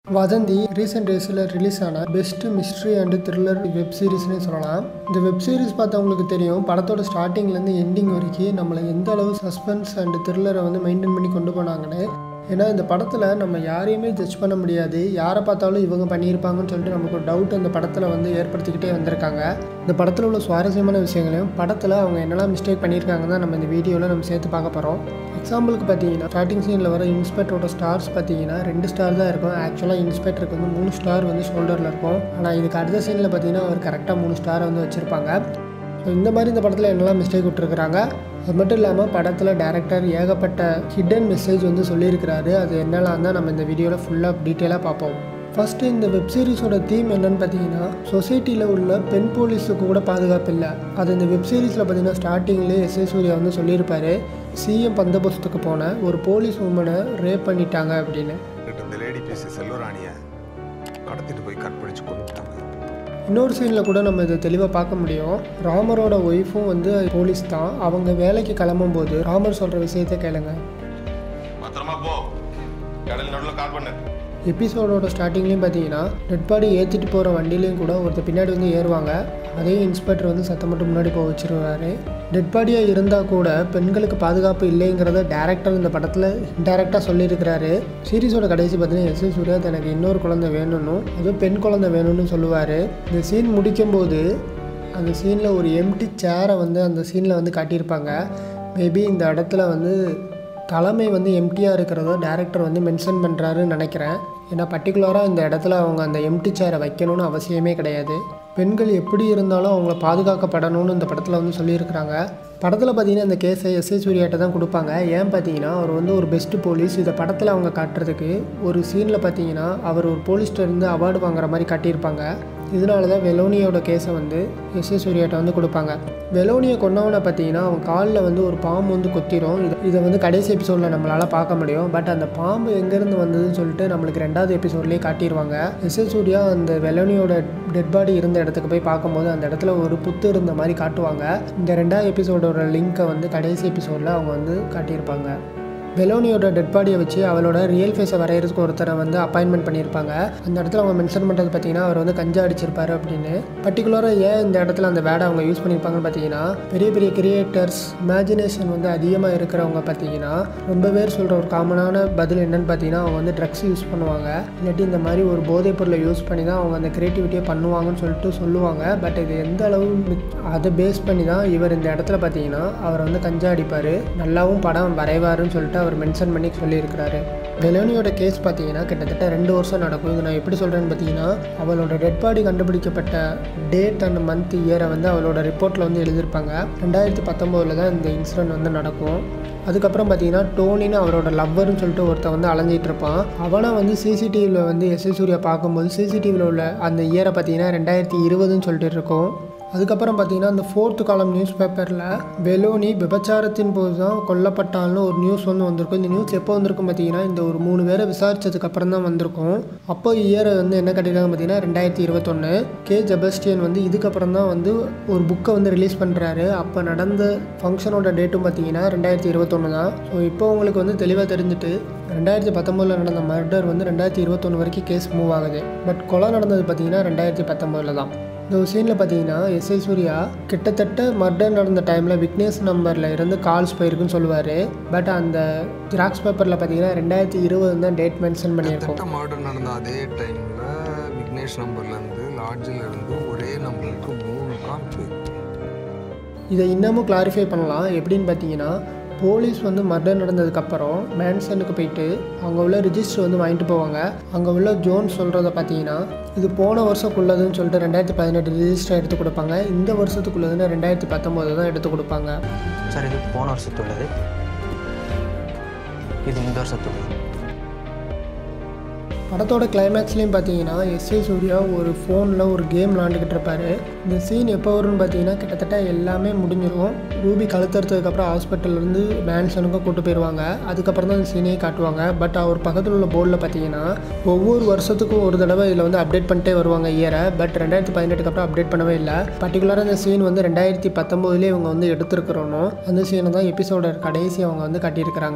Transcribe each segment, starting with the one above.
வதந்தி ரீசெண்ட் டேஸில் ரிலீஸ் ஆன best mystery and thriller web சீரிஸ்னே சொல்லலாம் இந்த வெப் சீரிஸ் பார்த்தவங்களுக்கு தெரியும் படத்தோட ஸ்டார்டிங்லேருந்து எண்டிங் வரைக்கும் நம்மளை எந்த அளவு சஸ்பென்ஸ் அண்ட் த்ரில்லரை வந்து மெயின்டைன் பண்ணி கொண்டு போனாங்கன்னு ஏன்னா இந்த படத்தில் நம்ம யாரையுமே ஜட்ஜ் பண்ண முடியாது யாரை பார்த்தாலும் இவங்க பண்ணியிருப்பாங்கன்னு சொல்லிட்டு நமக்கு ஒரு டவுட் அந்த படத்தில் வந்து ஏற்படுத்திக்கிட்டே வந்திருக்காங்க இந்த படத்தில் உள்ள சுவாரஸ்யமான விஷயங்களையும் படத்தில் அவங்க என்னெல்லாம் மிஸ்டேக் பண்ணியிருக்காங்க தான் நம்ம இந்த வீடியோவில் நம்ம சேர்த்து பார்க்க போகிறோம் எக்ஸாம்பிளுக்கு பார்த்தீங்கன்னா ஸ்டார்டிங் சீனில் வர இன்ஸ்பெக்டரோட ஸ்டார்ஸ் பார்த்தீங்கன்னா ரெண்டு ஸ்டார் தான் இருக்கும் ஆக்சுவலாக இன்ஸ்பெக்டருக்கு வந்து மூணு ஸ்டார் வந்து ஷோல்டரில் இருக்கும் ஆனால் இதுக்கு அடுத்த சீனில் பார்த்தீங்கன்னா அவர் கரெக்டாக மூணு ஸ்டாரை வந்து வச்சுருப்பாங்க ஸோ இந்த மாதிரி இந்த படத்தில் என்னெல்லாம் மிஸ்டேக் விட்டுருக்குறாங்க அது மட்டும் இல்லாமல் படத்தில் டேரக்டர் ஏகப்பட்ட ஹிடன் மெசேஜ் வந்து சொல்லியிருக்கிறாரு அது என்னெல்லாம் தான் நம்ம இந்த வீடியோவில் ஃபுல்லாக டீட்டெயிலாக பார்ப்போம் ஃபஸ்ட்டு இந்த வெப் சீரிஸோட தீம் என்னன்னு பார்த்தீங்கன்னா சொசைட்டியில் உள்ள பெண் போலீஸுக்கு கூட பாதுகாப்பு இல்லை அது இந்த வெப் சீரிஸில் பார்த்தீங்கன்னா ஸ்டார்டிங்லேயே எஸ் ஏ சூர்யா வந்து சொல்லியிருப்பாரு சிஎம் பந்தோபஸ்துக்கு போன ஒரு போலீஸ் உமனை ரேப் பண்ணிட்டாங்க அப்படின்னு இந்த லேடி பீஸ் செல்வராணியை கடத்திட்டு போய் கற்பழிச்சு கொண்டுட்டாங்க இன்னொரு சீனில் கூட நம்ம இதை தெளிவாக பார்க்க முடியும் ராமரோட ஒய்ஃபும் வந்து போலீஸ் தான் அவங்க வேலைக்கு கிளம்பும்போது ராமர் சொல்கிற விஷயத்த கேளுங்க பத்திரமா போ கடல் நடுவில் கால் பண்ணு எபிசோடோட ஸ்டார்டிங்லேயும் பார்த்தீங்கன்னா டெட் பாடி ஏற்றிட்டு போகிற வண்டிலையும் கூட ஒருத்தர் பின்னாடி வந்து ஏறுவாங்க அதே இன்ஸ்பெக்டர் வந்து சத்தம் மட்டும் முன்னாடி போக வச்சிருவாரு டெட் பாடியாக இருந்தால் கூட பெண்களுக்கு பாதுகாப்பு இல்லைங்கிறத டேரக்டர் இந்த படத்தில் டேரெக்டாக சொல்லியிருக்கிறாரு சீரிஸோட கடைசி பார்த்தீங்கன்னா எஸ் எஸ் சூர்யா தனக்கு இன்னொரு குழந்தை வேணும்னு அதுவும் பெண் குழந்தை வேணும்னு சொல்லுவார் இந்த சீன் முடிக்கும்போது அந்த சீனில் ஒரு எம்டி சேரை வந்து அந்த சீனில் வந்து காட்டியிருப்பாங்க மேபி இந்த இடத்துல வந்து தலைமை வந்து எம்டியாக இருக்கிறத டேரக்டர் வந்து மென்ஷன் பண்ணுறாருன்னு நினைக்கிறேன் ஏன்னா பர்டிகுலராக இந்த இடத்துல அவங்க அந்த எம்டி சேரை வைக்கணும்னு அவசியமே கிடையாது பெண்கள் எப்படி இருந்தாலும் அவங்கள பாதுகாக்கப்படணும்னு இந்த படத்தில் வந்து சொல்லியிருக்கிறாங்க படத்தில் பார்த்தீங்கன்னா இந்த கேஸை எஸ் ஏ சூர்யாட்ட தான் கொடுப்பாங்க ஏன் பார்த்தீங்கன்னா அவர் வந்து ஒரு பெஸ்ட் போலீஸ் இதை படத்தில் அவங்க காட்டுறதுக்கு ஒரு சீனில் பார்த்தீங்கன்னா அவர் ஒரு போலீஸ்ட்ட இருந்து அவார்டு வாங்குற மாதிரி காட்டியிருப்பாங்க இதனால தான் வெலோனியோட கேஸை வந்து எஸ் ஏ சூர்யாட்ட வந்து கொடுப்பாங்க வெலோனியை கொன்னவனை பார்த்தீங்கன்னா அவன் காலில் வந்து ஒரு பாம்பு வந்து கொத்திரும் இதை இதை வந்து கடைசி எபிசோடில் நம்மளால் பார்க்க முடியும் பட் அந்த பாம்பு எங்கேருந்து வந்ததுன்னு சொல்லிட்டு நம்மளுக்கு ரெண்டாவது எபிசோட்லேயே காட்டிடுவாங்க எஸ் ஏ சூர்யா அந்த வெலோனியோட டெட் பாடி இருந்த இடத்துக்கு போய் பார்க்கும்போது அந்த இடத்துல ஒரு புத்து இருந்த மாதிரி காட்டுவாங்க இந்த ரெண்டாவது எபிசோடோட லிங்க்கை வந்து கடைசி எபிசோடில் அவங்க வந்து காட்டியிருப்பாங்க வெலோனியோட டெட் பாடியை வச்சு அவளோட ரியல் ஃபேஸை வரைகிறதுக்கு ஒருத்தரை வந்து அப்பாயின்மெண்ட் பண்ணியிருப்பாங்க அந்த இடத்துல அவங்க மென்ஷன் பண்ணுறது பார்த்தீங்கன்னா அவர் வந்து கஞ்சா அடிச்சிருப்பாரு அப்படின்னு பர்டிகுலராக ஏன் இந்த இடத்துல அந்த வேடை அவங்க யூஸ் பண்ணியிருப்பாங்கன்னு பார்த்தீங்கன்னா பெரிய பெரிய கிரியேட்டர்ஸ் இமேஜினேஷன் வந்து அதிகமாக இருக்கிறவங்க பார்த்தீங்கன்னா ரொம்ப பேர் சொல்கிற ஒரு காமனான பதில் என்னன்னு பார்த்தீங்கன்னா அவங்க வந்து ட்ரக்ஸ் யூஸ் பண்ணுவாங்க இல்லாட்டி இந்த மாதிரி ஒரு போதைப் பொருளை யூஸ் பண்ணி தான் அவங்க அந்த கிரியேட்டிவிட்டியை பண்ணுவாங்கன்னு சொல்லிட்டு சொல்லுவாங்க பட் இது எந்த அளவு மித்- அதை பேஸ் பண்ணி தான் இவர் இந்த இடத்துல பார்த்தீங்கன்னா அவர் வந்து கஞ்சா அடிப்பார் நல்லாவும் படம் வரைவாருன்னு சொல்லிட்டு அவர் மென்ஷன் பண்ணி சொல்லியிருக்கிறாரு வெலோனியோட கேஸ் பார்த்தீங்கன்னா கிட்டத்தட்ட ரெண்டு வருஷம் நடக்கும் இது நான் எப்படி சொல்கிறேன்னு பார்த்தீங்கன்னா அவளோட டெட் பாடி கண்டுபிடிக்கப்பட்ட டேட் அண்ட் மந்த் இயரை வந்து அவளோட ரிப்போர்ட்டில் வந்து எழுதியிருப்பாங்க ரெண்டாயிரத்தி பத்தொம்போதில் தான் இந்த இன்சிடென்ட் வந்து நடக்கும் அதுக்கப்புறம் பார்த்தீங்கன்னா டோனின்னு அவரோட லவ்வர்னு சொல்லிட்டு ஒருத்தன் வந்து அலைஞ்சிட்டு இருப்பான் அவனை வந்து சிசிடிவியில் வந்து எஸ் எஸ் சூர்யா பார்க்கும்போது சிசிடிவியில் உள்ள அந்த இயரை பார்த்தீங்கன்னா ரெண்டாயிரத்தி இருபதுன்னு சொல்லிட்டு இருக்கும் அதுக்கப்புறம் பார்த்தீங்கன்னா அந்த ஃபோர்த்து காலம் நியூஸ் பேப்பரில் வெலோனி விபச்சாரத்தின் போது தான் கொல்லப்பட்டால்னு ஒரு நியூஸ் வந்து வந்திருக்கும் இந்த நியூஸ் எப்போ வந்திருக்கும் பார்த்தீங்கன்னா இந்த ஒரு மூணு பேரை விசாரிச்சதுக்கு அப்புறம் தான் வந்திருக்கும் அப்போ இயரை வந்து என்ன கட்டிருக்காங்க பார்த்தீங்கன்னா ரெண்டாயிரத்தி இருபத்தொன்று கே ஜெபஸ்டியன் வந்து இதுக்கப்புறம் தான் வந்து ஒரு புக்கை வந்து ரிலீஸ் பண்ணுறாரு அப்போ நடந்த ஃபங்க்ஷனோட டேட்டும் பார்த்தீங்கன்னா ரெண்டாயிரத்தி இருபத்தொன்று தான் ஸோ இப்போ உங்களுக்கு வந்து தெளிவாக தெரிஞ்சுட்டு ரெண்டாயிரத்தி பத்தொம்போதில் நடந்த மர்டர் வந்து ரெண்டாயிரத்தி இருபத்தொன்று வரைக்கும் கேஸ் மூவ் ஆகுது பட் கொலை நடந்தது பார்த்தீங்கன்னா ரெண்டாயிரத்தி பத்தொம்போதில் தான் இந்த ஒரு சீனில் பார்த்தீங்கன்னா எஸ் ஐ சூர்யா கிட்டத்தட்ட மர்டர் நடந்த டைமில் விக்னேஷ் நம்பரில் இருந்து கால்ஸ் போயிருக்குன்னு சொல்லுவார் பட் அந்த ஜெராக்ஸ் பேப்பரில் பார்த்தீங்கன்னா ரெண்டாயிரத்தி இருபது தான் டேட் மென்ஷன் பண்ணியிருக்கோம் திட்ட மர்டர் நடந்த அதே டைமில் விக்னேஷ் நம்பர்லேருந்து லாட்ஜில் இருந்து ஒரே நம்பருக்கு மூணு கால் போயிருக்கு இதை இன்னமும் கிளாரிஃபை பண்ணலாம் எப்படின்னு பார்த்தீங்கன்னா போலீஸ் வந்து மர்டர் நடந்ததுக்கப்புறம் மேன்சனுக்கு போயிட்டு அங்கே உள்ள ரிஜிஸ்டர் வந்து வாங்கிட்டு போவாங்க அங்கே உள்ள ஜோன் சொல்கிறத பார்த்தீங்கன்னா இது போன வருஷக்குள்ளதுன்னு சொல்லிட்டு ரெண்டாயிரத்தி பதினெட்டு ரிஜிஸ்டர் எடுத்து கொடுப்பாங்க இந்த வருஷத்துக்குள்ளதுன்னு ரெண்டாயிரத்தி பத்தொம்போது தான் எடுத்து கொடுப்பாங்க சார் இது போன வருஷத்துள்ளது இது இந்த வருஷத்துள்ளது படத்தோட கிளைமேக்ஸ்லேயும் பார்த்தீங்கன்னா எஸ்ஏ சூர்யா ஒரு ஃபோனில் ஒரு கேம் விளாண்டுக்கிட்டு இருப்பாரு இந்த சீன் எப்போ வரும்னு பார்த்தீங்கன்னா கிட்டத்தட்ட எல்லாமே முடிஞ்சிரும் ரூபி கழுத்தறுத்ததுக்கப்புறம் ஹாஸ்பிட்டல்லேருந்து மேன்சனுக்கும் கூட்டு போயிடுவாங்க அதுக்கப்புறம் தான் இந்த சீனையே காட்டுவாங்க பட் அவர் பக்கத்தில் உள்ள போர்டில் பார்த்தீங்கன்னா ஒவ்வொரு வருஷத்துக்கும் ஒரு தடவை இதில் வந்து அப்டேட் பண்ணிட்டே வருவாங்க இயரை பட் ரெண்டாயிரத்தி பதினெட்டுக்கு அப்புறம் அப்டேட் பண்ணவே இல்லை பர்டிகுலராக இந்த சீன் வந்து ரெண்டாயிரத்தி பத்தொம்போதுலேயே இவங்க வந்து எடுத்திருக்கிறோன்னு அந்த சீனை தான் எபிசோட கடைசி அவங்க வந்து காட்டியிருக்கிறாங்க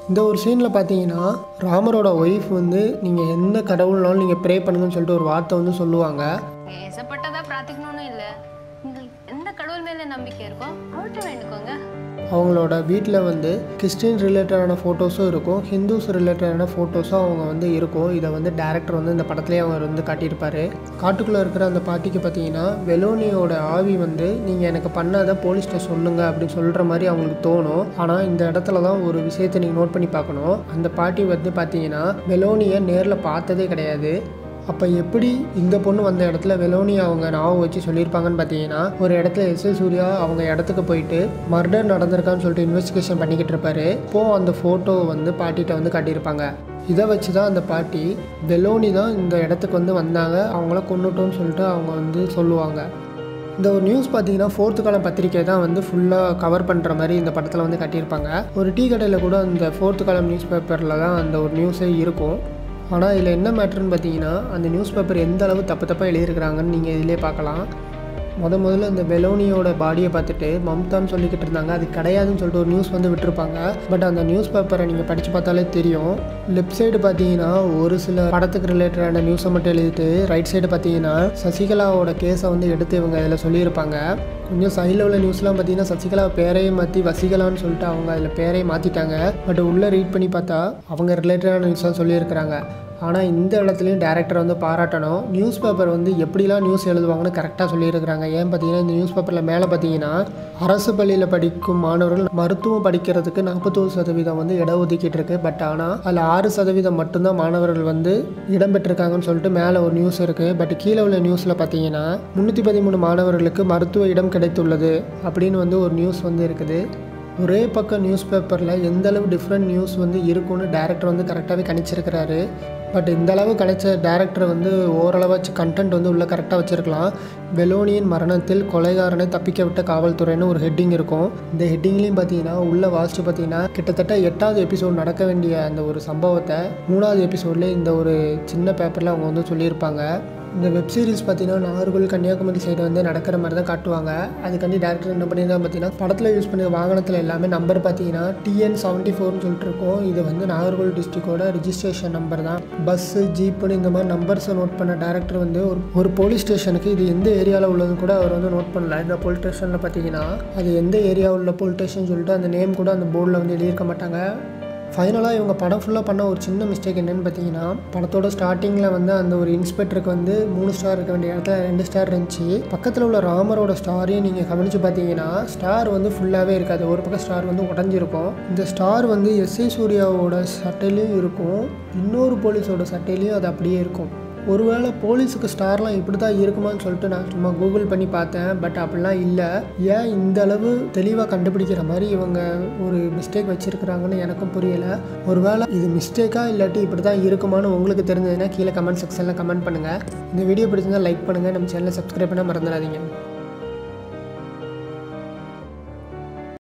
இந்த ஒரு சீனில் பார்த்தீங்கன்னா ராமரோட ஒய்ஃப் வந்து நீங்கள் எந்த கடவுள்னாலும் நீங்கள் ப்ரே பண்ணுங்கன்னு சொல்லிட்டு ஒரு வார்த்தை வந்து சொல்லுவாங்க ஏசப்பட்டதா பிரார்த்திக்கணும்னு இல்லை உங்களுக்கு எந்த கடவுள் மேலே நம்பிக்கை இருக்கோ அவர்கிட்ட வேண்டிக்கோங்க அவங்களோட வீட்டில் வந்து கிறிஸ்டின் ரிலேட்டடான ஃபோட்டோஸும் இருக்கும் ஹிந்துஸ் ரிலேட்டடான ஃபோட்டோஸும் அவங்க வந்து இருக்கும் இதை வந்து டேரக்டர் வந்து இந்த படத்துலேயே அவர் வந்து காட்டியிருப்பாரு காட்டுக்குள்ளே இருக்கிற அந்த பாட்டிக்கு பார்த்தீங்கன்னா வெலோனியோட ஆவி வந்து நீங்கள் எனக்கு பண்ணாத போலீஸ்கிட்ட சொல்லுங்க அப்படின்னு சொல்கிற மாதிரி அவங்களுக்கு தோணும் ஆனால் இந்த இடத்துல தான் ஒரு விஷயத்தை நீங்கள் நோட் பண்ணி பார்க்கணும் அந்த பாட்டி வந்து பார்த்தீங்கன்னா வெலோனியை நேரில் பார்த்ததே கிடையாது அப்போ எப்படி இந்த பொண்ணு வந்த இடத்துல வெலோனி அவங்க ஞாபகம் வச்சு சொல்லியிருப்பாங்கன்னு பார்த்தீங்கன்னா ஒரு இடத்துல எஸ் எஸ் சூர்யா அவங்க இடத்துக்கு போயிட்டு மர்டர் நடந்திருக்கான்னு சொல்லிட்டு இன்வெஸ்டிகேஷன் பண்ணிக்கிட்டு இருப்பாரு இப்போ அந்த ஃபோட்டோ வந்து பாட்டிகிட்ட வந்து காட்டியிருப்பாங்க இதை வச்சு தான் அந்த பாட்டி வெலோனி தான் இந்த இடத்துக்கு வந்து வந்தாங்க அவங்கள கொண்டுட்டோன்னு சொல்லிட்டு அவங்க வந்து சொல்லுவாங்க இந்த ஒரு நியூஸ் பார்த்தீங்கன்னா ஃபோர்த்து காலம் பத்திரிக்கை தான் வந்து ஃபுல்லாக கவர் பண்ணுற மாதிரி இந்த படத்தில் வந்து கட்டியிருப்பாங்க ஒரு டீ கடையில் கூட அந்த ஃபோர்த்து காலம் நியூஸ் பேப்பரில் தான் அந்த ஒரு நியூஸே இருக்கும் ஆனால் இதில் என்ன மேட்ருன்னு பார்த்தீங்கன்னா அந்த நியூஸ் பேப்பர் எந்த அளவு தப்பு தப்பாக எழுதியிருக்கிறாங்கன்னு நீங்கள் இதிலே பார்க்கலாம் முத முதல்ல இந்த வெலோனியோட பாடியை பார்த்துட்டு மம்தான்னு சொல்லிக்கிட்டு இருந்தாங்க அது கிடையாதுன்னு சொல்லிட்டு ஒரு நியூஸ் வந்து விட்டுருப்பாங்க பட் அந்த நியூஸ் பேப்பரை நீங்கள் படித்து பார்த்தாலே தெரியும் லெஃப்ட் சைடு பார்த்தீங்கன்னா ஒரு சில படத்துக்கு ரிலேட்டடான நியூஸை மட்டும் எழுதிட்டு ரைட் சைடு பார்த்தீங்கன்னா சசிகலாவோட கேஸை வந்து எடுத்து இவங்க இதில் சொல்லியிருப்பாங்க கொஞ்சம் சைடில் உள்ள நியூஸ்லாம் பார்த்தீங்கன்னா சசிகலா பேரையே மாற்றி வசிகலான்னு சொல்லிட்டு அவங்க அதில் பேரையே மாற்றிட்டாங்க பட் உள்ளே ரீட் பண்ணி பார்த்தா அவங்க ரிலேட்டடான நியூஸ் தான் சொல்லியிருக்கிறாங்க ஆனால் இந்த இடத்துலையும் டேரக்டர் வந்து பாராட்டணும் நியூஸ் பேப்பர் வந்து எப்படிலாம் நியூஸ் எழுதுவாங்கன்னு கரெக்டாக சொல்லியிருக்கிறாங்க ஏன் பார்த்தீங்கன்னா இந்த நியூஸ் பேப்பரில் மேலே பார்த்தீங்கன்னா அரசு பள்ளியில் படிக்கும் மாணவர்கள் மருத்துவம் படிக்கிறதுக்கு நாற்பத்தோரு சதவீதம் வந்து இடஒதுக்கீட்டு இருக்கு பட் ஆனால் அதில் ஆறு சதவீதம் மட்டும்தான் மாணவர்கள் வந்து இடம் பெற்றிருக்காங்கன்னு சொல்லிட்டு மேலே ஒரு நியூஸ் இருக்குது பட் கீழே உள்ள நியூஸில் பார்த்தீங்கன்னா முந்நூற்றி பதிமூணு மாணவர்களுக்கு மருத்துவ இடம் கிடைத்துள்ளது அப்படின்னு வந்து ஒரு நியூஸ் வந்து இருக்குது ஒரே பக்கம் நியூஸ் பேப்பரில் எந்த அளவு டிஃப்ரெண்ட் நியூஸ் வந்து இருக்கும்னு டேரக்டர் வந்து கரெக்டாகவே கணிச்சிருக்கிறாரு பட் இந்த அளவு கணிச்ச டேரக்டர் வந்து ஓரளவாச்சு கண்டென்ட் வந்து உள்ளே கரெக்டாக வச்சுருக்கலாம் வெலோனியின் மரணத்தில் கொலைகாரனை தப்பிக்க விட்ட காவல்துறைன்னு ஒரு ஹெட்டிங் இருக்கும் இந்த ஹெட்டிங்லேயும் பார்த்தீங்கன்னா உள்ளே வாசித்து பார்த்தீங்கன்னா கிட்டத்தட்ட எட்டாவது எபிசோட் நடக்க வேண்டிய அந்த ஒரு சம்பவத்தை மூணாவது எபிசோட்லேயே இந்த ஒரு சின்ன பேப்பரில் அவங்க வந்து சொல்லியிருப்பாங்க இந்த வெப் சீரிஸ் பார்த்தீங்கன்னா நாகர்கோவில் கன்னியாகுமரி சைடு வந்து நடக்கிற மாதிரி தான் காட்டுவாங்க அதுக்காண்டி டேரக்டர் என்ன பண்ணியிருக்காங்க பார்த்தீங்கன்னா படத்தில் யூஸ் பண்ண வாகனத்தில் எல்லாமே நம்பர் பார்த்தீங்கன்னா டிஎன் செவன்ட்டி ஃபோர்னு சொல்லிட்டு இருக்கோம் இது வந்து நாகர்கோவில் டிஸ்ட்ரிக்டோட ரிஜிஸ்ட்ரேஷன் நம்பர் தான் பஸ்ஸு ஜீப்புன்னு இந்த மாதிரி நம்பர்ஸை நோட் பண்ண டேரக்டர் வந்து ஒரு ஒரு போலீஸ் ஸ்டேஷனுக்கு இது எந்த ஏரியாவில் உள்ளதுன்னு கூட அவர் வந்து நோட் பண்ணல இந்த போலீஸ் ஸ்டேஷனில் பார்த்தீங்கன்னா அது எந்த ஏரியா உள்ள போலீஸ் ஸ்டேஷன் சொல்லிட்டு அந்த நேம் கூட அந்த போர்டில் வந்து எழுதியிருக்க மாட்டாங்க ஃபைனலாக இவங்க படம் ஃபுல்லாக பண்ண ஒரு சின்ன மிஸ்டேக் என்னன்னு பார்த்தீங்கன்னா படத்தோட ஸ்டார்டிங்கில் வந்து அந்த ஒரு இன்ஸ்பெக்டருக்கு வந்து மூணு ஸ்டார் இருக்க வேண்டிய இடத்துல ரெண்டு ஸ்டார் இருந்துச்சு பக்கத்தில் உள்ள ராமரோட ஸ்டாரையும் நீங்கள் கவனித்து பார்த்தீங்கன்னா ஸ்டார் வந்து ஃபுல்லாகவே இருக்காது ஒரு பக்கம் ஸ்டார் வந்து உடஞ்சிருக்கும் இந்த ஸ்டார் வந்து எஸ்ஐ சூர்யாவோட சட்டையிலையும் இருக்கும் இன்னொரு போலீஸோட சட்டையிலையும் அது அப்படியே இருக்கும் ஒருவேளை போலீஸுக்கு ஸ்டார்லாம் இப்படி தான் இருக்குமான்னு சொல்லிட்டு நான் சும்மா கூகுள் பண்ணி பார்த்தேன் பட் அப்படிலாம் இல்லை ஏன் இந்த அளவு தெளிவாக கண்டுபிடிக்கிற மாதிரி இவங்க ஒரு மிஸ்டேக் வச்சுருக்குறாங்கன்னு எனக்கும் புரியலை ஒருவேளை இது மிஸ்டேக்காக இல்லாட்டி இப்படி தான் இருக்குமான்னு உங்களுக்கு தெரிஞ்சதுன்னா கீழே கமெண்ட் செக்ஷனில் கமெண்ட் பண்ணுங்கள் இந்த வீடியோ பிடிச்சிருந்தா லைக் பண்ணுங்கள் நம்ம சேனலை சப்ஸ்கிரைப் பண்ண மறந்துடாதீங்க